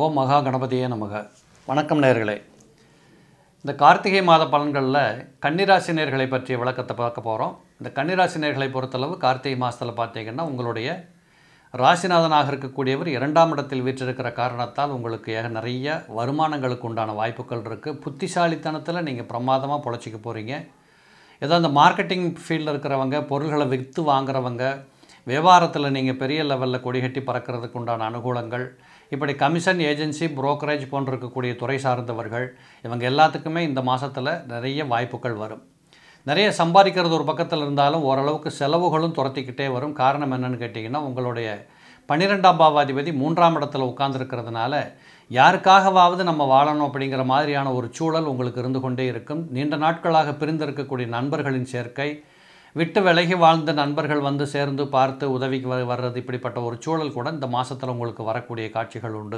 ஓம் மகா கணபதியே நமக வணக்கம் நேர்களே இந்த கார்த்திகை மாத பலன்களில் கன்னிராசி நேர்களை பற்றிய விளக்கத்தை பார்க்க போகிறோம் இந்த கன்னிராசி நேர்களை பொறுத்தளவு கார்த்திகை மாதத்தில் பார்த்தீங்கன்னா உங்களுடைய ராசிநாதனாக இருக்கக்கூடியவர் இரண்டாம் இடத்தில் வீற்றிருக்கிற காரணத்தால் உங்களுக்கு ஏக நிறைய வருமானங்களுக்கு உண்டான வாய்ப்புகள் இருக்குது புத்திசாலித்தனத்தில் நீங்கள் பிரமாதமாக பொழைச்சிக்க போகிறீங்க ஏதோ அந்த மார்க்கெட்டிங் ஃபீல்டில் இருக்கிறவங்க பொருள்களை விற்று வாங்குறவங்க வியாபாரத்தில் நீங்கள் பெரிய லெவலில் கொடிகட்டி பறக்கிறதுக்கு உண்டான அனுகூலங்கள் இப்படி கமிஷன் ஏஜென்சி புரோக்கரேஜ் போன்ற இருக்கக்கூடிய துறை சார்ந்தவர்கள் இவங்க எல்லாத்துக்குமே இந்த மாதத்தில் நிறைய வாய்ப்புகள் வரும் நிறைய சம்பாதிக்கிறது ஒரு பக்கத்தில் இருந்தாலும் ஓரளவுக்கு செலவுகளும் துரத்திக்கிட்டே வரும் காரணம் என்னன்னு கேட்டிங்கன்னா உங்களுடைய பன்னிரெண்டாம் பாவாதிபதி மூன்றாம் இடத்துல உட்கார்ந்துருக்கிறதுனால யாருக்காகவாவது நம்ம வாழணும் அப்படிங்கிற மாதிரியான ஒரு சூழல் உங்களுக்கு இருந்து கொண்டே இருக்கும் நீண்ட நாட்களாக பிரிந்திருக்கக்கூடிய நண்பர்களின் சேர்க்கை விட்டு விலகி வாழ்ந்த நண்பர்கள் வந்து சேர்ந்து பார்த்து உதவிக்கு வ- வர்றது இப்படிப்பட்ட ஒரு சூழல் கூட இந்த மாதத்தில் உங்களுக்கு வரக்கூடிய காட்சிகள் உண்டு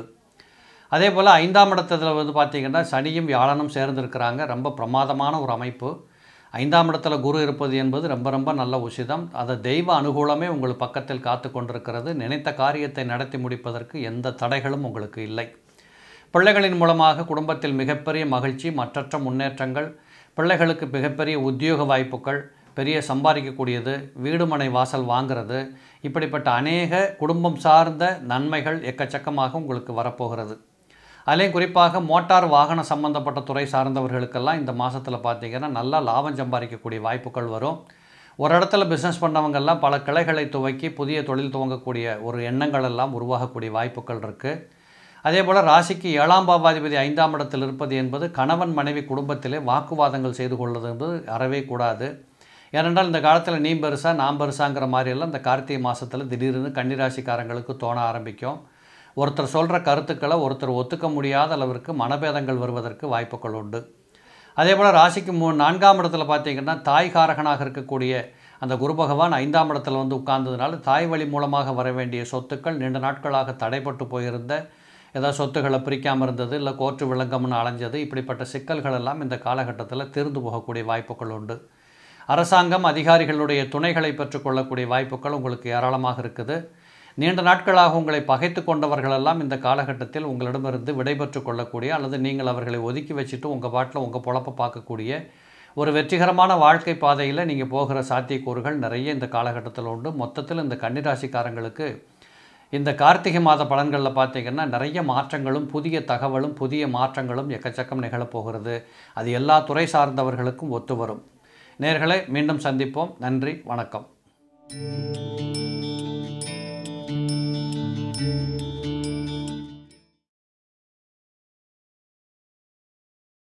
அதே போல் ஐந்தாம் இடத்துல வந்து பார்த்திங்கன்னா சனியும் வியாழனும் சேர்ந்திருக்கிறாங்க ரொம்ப பிரமாதமான ஒரு அமைப்பு ஐந்தாம் இடத்துல குரு இருப்பது என்பது ரொம்ப ரொம்ப நல்ல உசிதம் அது தெய்வ அனுகூலமே உங்கள் பக்கத்தில் காத்து கொண்டிருக்கிறது நினைத்த காரியத்தை நடத்தி முடிப்பதற்கு எந்த தடைகளும் உங்களுக்கு இல்லை பிள்ளைகளின் மூலமாக குடும்பத்தில் மிகப்பெரிய மகிழ்ச்சி மற்றற்ற முன்னேற்றங்கள் பிள்ளைகளுக்கு மிகப்பெரிய உத்தியோக வாய்ப்புகள் பெரிய சம்பாதிக்கக்கூடியது வீடு மனை வாசல் வாங்குறது இப்படிப்பட்ட அநேக குடும்பம் சார்ந்த நன்மைகள் எக்கச்சக்கமாக உங்களுக்கு வரப்போகிறது அதுலேயும் குறிப்பாக மோட்டார் வாகன சம்பந்தப்பட்ட துறை சார்ந்தவர்களுக்கெல்லாம் இந்த மாதத்தில் பார்த்தீங்கன்னா நல்லா லாபம் சம்பாதிக்கக்கூடிய வாய்ப்புகள் வரும் ஒரு இடத்துல பிஸ்னஸ் பண்ணவங்கெல்லாம் பல கிளைகளை துவக்கி புதிய தொழில் துவங்கக்கூடிய ஒரு எண்ணங்கள் எல்லாம் உருவாகக்கூடிய வாய்ப்புகள் இருக்குது அதே போல் ராசிக்கு ஏழாம் பாவாதிபதி ஐந்தாம் இடத்தில் இருப்பது என்பது கணவன் மனைவி குடும்பத்திலே வாக்குவாதங்கள் செய்து கொள்வது என்பது அறவே கூடாது ஏனென்றால் இந்த காலத்தில் நீ பெருசா நான் பெருசாங்கிற மாதிரியெல்லாம் இந்த கார்த்திகை மாதத்தில் திடீர்னு கன்னிராசிக்காரங்களுக்கு தோண ஆரம்பிக்கும் ஒருத்தர் சொல்கிற கருத்துக்களை ஒருத்தர் ஒத்துக்க முடியாத அளவிற்கு மனபேதங்கள் வருவதற்கு வாய்ப்புகள் உண்டு அதே போல் ராசிக்கு மூ நான்காம் இடத்துல பார்த்தீங்கன்னா தாய் காரகனாக இருக்கக்கூடிய அந்த குரு பகவான் ஐந்தாம் இடத்துல வந்து உட்கார்ந்ததுனால தாய் வழி மூலமாக வர வேண்டிய சொத்துக்கள் நீண்ட நாட்களாக தடைப்பட்டு போயிருந்த ஏதாவது சொத்துக்களை பிரிக்காமல் இருந்தது இல்லை கோர்ட்டு விளங்கம்னு அலைஞ்சது இப்படிப்பட்ட சிக்கல்கள் எல்லாம் இந்த காலகட்டத்தில் தீர்ந்து போகக்கூடிய வாய்ப்புகள் உண்டு அரசாங்கம் அதிகாரிகளுடைய துணைகளை பெற்றுக்கொள்ளக்கூடிய வாய்ப்புகள் உங்களுக்கு ஏராளமாக இருக்குது நீண்ட நாட்களாக உங்களை பகைத்து கொண்டவர்களெல்லாம் இந்த காலகட்டத்தில் உங்களிடமிருந்து விடைபெற்று கொள்ளக்கூடிய அல்லது நீங்கள் அவர்களை ஒதுக்கி வச்சுட்டு உங்கள் பாட்டில் உங்கள் பொழப்ப பார்க்கக்கூடிய ஒரு வெற்றிகரமான வாழ்க்கை பாதையில் நீங்கள் போகிற சாத்தியக்கூறுகள் நிறைய இந்த காலகட்டத்தில் உண்டு மொத்தத்தில் இந்த கன்னிராசிக்காரங்களுக்கு இந்த கார்த்திகை மாத பலன்களில் பார்த்தீங்கன்னா நிறைய மாற்றங்களும் புதிய தகவலும் புதிய மாற்றங்களும் எக்கச்சக்கம் நிகழப்போகிறது அது எல்லா துறை சார்ந்தவர்களுக்கும் ஒத்து வரும் நேர்களே மீண்டும் சந்திப்போம் நன்றி வணக்கம்